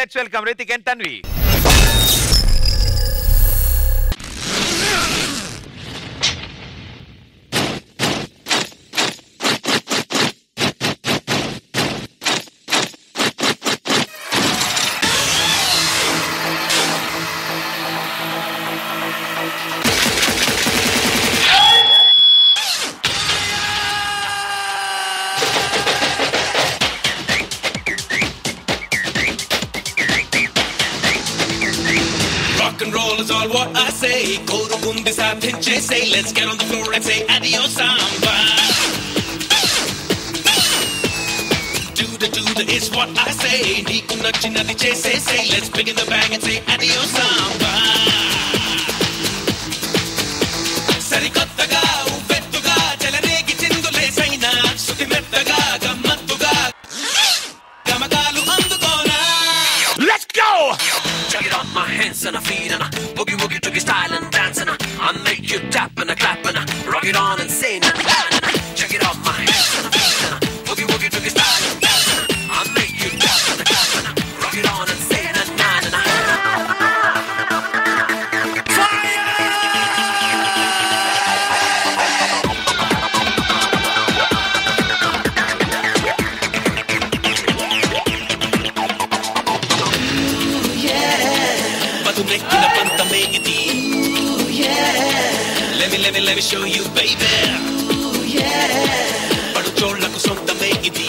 Let's welcome Hrithik and Tanvi Rock and roll is all what I say. కోరుకుంది సాధించేసే Let's get on the floor and say adios samba. Do the do the is what I say. నీకు నచ్చినది చేసేసే Let's begin the bang and say adios samba. సరికొత్తగా ఉవ్వెత్తుగా చెలరేగి చిందులేసైనా శృతి మెత్తగా గమ్మత్తుగా గమకాలు అందుకోనా let's go Check it out, my hands and my feet and a boogie woogie toogie style and dance and a I make you tap and a clap and a rock it on and say na na na na. Check it out, my hands and my feet and a boogie woogie toogie style and dance and a I make you tap and a clap and a rock it on and say na na na na. బతుమెక్కిన పంతమే ఇది Let me, let me, let me show you, baby. పడుచోళ్లకు సొంతమే ఇది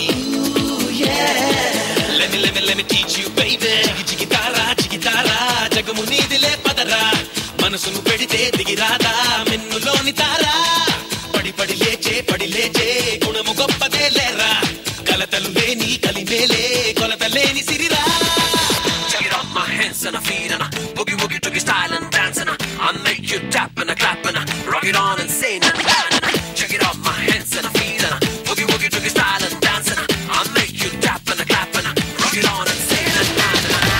Let me, let me, let me teach you, baby. జిగి జిగితారా జిగితారా జగము నీదిలే పదరా మనసును పెడితే దిగిరాదా మెన్నులోని తారా పడి పడి లేచే పడి లేచే గుణము గొప్పదే లేరా కలతలు లేని కలిమేలే కొలత లేని సిరిరా Check it out, my hands and my feet and a boogie woogie toogie style and dance and a I make you tap and a clap and a rock it on and say na na na na. Check it out, my hands and my feet and a boogie woogie toogie style and dance and a I make you tap and a clap and a rock it on and say na na na na.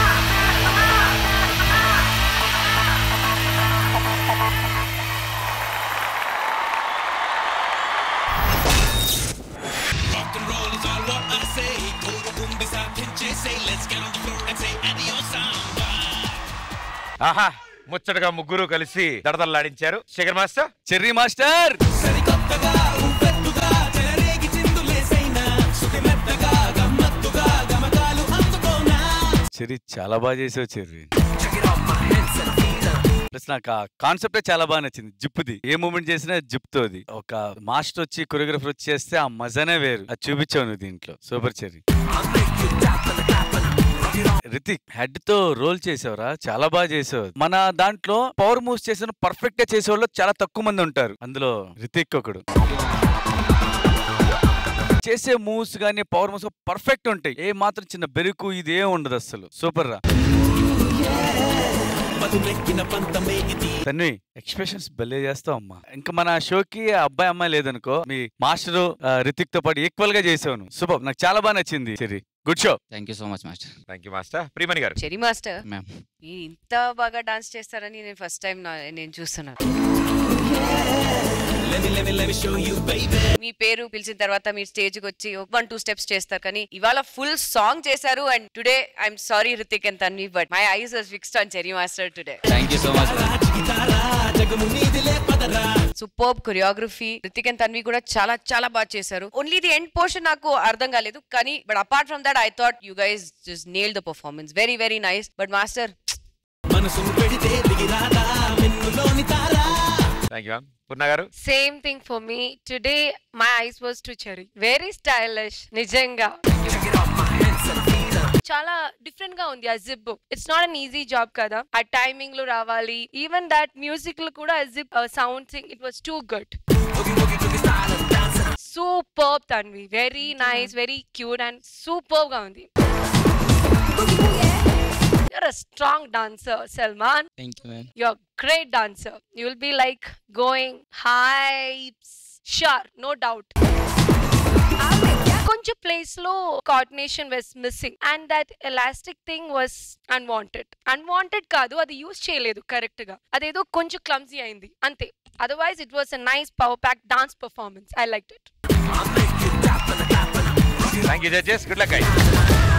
Rock and roll is all what I say. కోరుకుంది సాధించేసే Let's get on the floor and say adios samba. ఆహా ముచ్చటగా ముగ్గురు కలిసి దడదల్లాడించారు Shekar master Cherry master సరికొత్తగా ఉవ్వెత్తుగా చెలరేగి చిందులేసైనా శృతి మెత్తగా గమ్మత్తుగా గమకాలు అందుకోనా చెర్రీ చాలా బాగా చేసావు Cherry Check it out, my hands and feet and plus నాకు ఆ కాన్సెప్టే చాలా బాగా నచ్చింది జిప్పుది ఏ మూమెంట్ చేసినా జిప్తోది ఒక మాస్టర్ వచ్చి కొరియోగ్రఫర్ వచ్చి చేస్తే ఆ మజానే వేరు అది చూపించావు నువ్వు దీంట్లో super Cherry I make you tap and a clap and a rock it on. Hrithik head తో రోల్ చేసావురా చాలా బాగా చేసావు మన దాంట్లో పవర్ మూవ్స్ చేసిన పర్ఫెక్ట్ గా చేసేవాళ్ళు చాలా తక్కువ మంది ఉంటారు అందులో రితిక్ ఒకడు చేసే మూవ్స్ గానీ పవర్ మూవ్స్ పర్ఫెక్ట్ ఉంటాయి ఏ మాత్రం చిన్న బెరుకు ఇది ఏం ఉండదు అసలు సూపర్ రా మధుమెక్కిన పంతమే ఇది తన్వి ఎక్స్ప్రెషన్స్ భలే చేస్తావు అమ్మా ఇంకా మన షోకి ఆ అబ్బాయి అమ్మాయి లేదనుకో మీ మాస్టర్ రితిక్ తో పాటు ఈక్వల్ గా చేసావు సూపర్ నాకు చాలా బాగా నచ్చింది సరే good show thank you so much master thank you master Priyamani garu Cherry master ma'am ఈ ఇంత బాగా డాన్స్ చేస్తారని నేను ఫస్ట్ టైం నేను చూస్తున్నాను Let me, let me, let me show you, baby. మీ పేరు పిలిచిన తర్వాత మీరు స్టేజ్ కి వచ్చి వన్ టూ స్టెప్స్ చేస్తారు కానీ ఇవాళ ఫుల్ సాంగ్ చేశారు and today I'm sorry Hrithik and Tanvi but my eyes was fixed on Cherry master today thank you so much చికితారా జగము నీదిలే పదరా super choreography Hrithik and Tanvi కూడా చాలా చాలా బాగా చేశారు ఓన్లీ ది ఎండ్ పోర్షన్ నాకు అర్థం కాలేదు కానీ but apart from that I thought you guys just nail the performance very very nice but master మనసును పెడితే దిగిరాదా మెన్నులోని తారా thank you Purna garu same thing for me today my eyes was to Cherry very stylish నిజంగా చాలా different గా ఉంది ఆ zip it's not an easy job కదా ఆ టైమింగ్ లో రావాలి ఈవెన్ దట్ మ్యూజిక్ లో కూడా zip sound sing it was too good super Tanvi very nice very cute and super గా ఉంది You're a strong dancer, Salman. Thank you ma'am You're a great dancer. You will be like going heights. Sure, no doubt. కొంచెం place లో coordination was missing and that elastic thing was unwanted unwanted కాదు అది use చేయలేదు correct గా అదేదో కొంచెం clumsy అయింది అంతే otherwise it was a nice power pack dance performance I like it thank you judges good luck